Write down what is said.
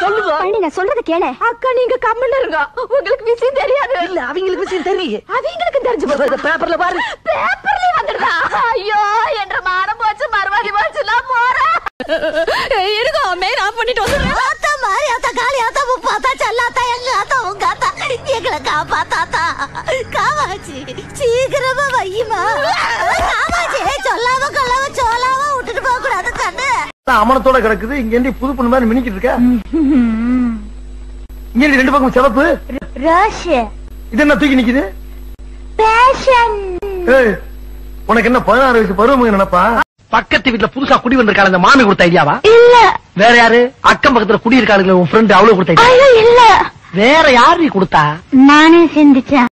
சொல்லுவா பழனி நான் சொல்றத கேளு அக்கா நீங்க கம்முன்னு இருங்க உங்களுக்கு விஷயம் தெரியாது இல்ல அவங்களுக்கு விஷயம் தெரியும் அவங்களுக்கு தெரிஞ்சு போச்சு பேப்பர்ல பாரு பேப்பர்லயே வந்துடுதா ஐயோ என்ற மானம் போச்சு மறுபடி போச்சு நான் போறேன் இருங்க மெயின் ஆஃப் பண்ணிட்டு வந்துடுறேன் ஆத்தா மாறி ஆத்தா காளி ஆத்தா முப்பாத்தா செல்லாத்தா எங்க ஆத்தா உங்க ஆத்தா எங்களை காப்பாத்தாத்தா காமாச்சி சீக்கிரமா வையுமா காமாச்சி சொல்லாம கொள்ளாம சோலாம விட்டுட்டு போக கூடாது கண்ணு அமனத்தோட கிடக்குது இங்க இருந்து புது பொண்ணு மாதிரி மினிக்கிட்டு இருக்க இங்க இருந்து ரெண்டு பக்கம் சிவப்பு ரோஷ் இது என்ன தூக்கி நிக்குது பேஷன் ஏய், உனக்கு என்ன பதினாறு வயசு பருவம் நினைப்பா பக்கத்து வீட்டுல புதுசா குடி வந்திருக்காள் அந்த மாமி கொடுத்த ஐடியாவா இல்ல வேற யாரு அக்கம் பக்கத்துல குடி இருக்காளுங்களே உன் ஃப்ரெண்ட் அவ்வளவு கொடுத்த idea. ஐயோ இல்ல வேற யாரு நீ கொடுத்தா நானே சிந்திச்சேன்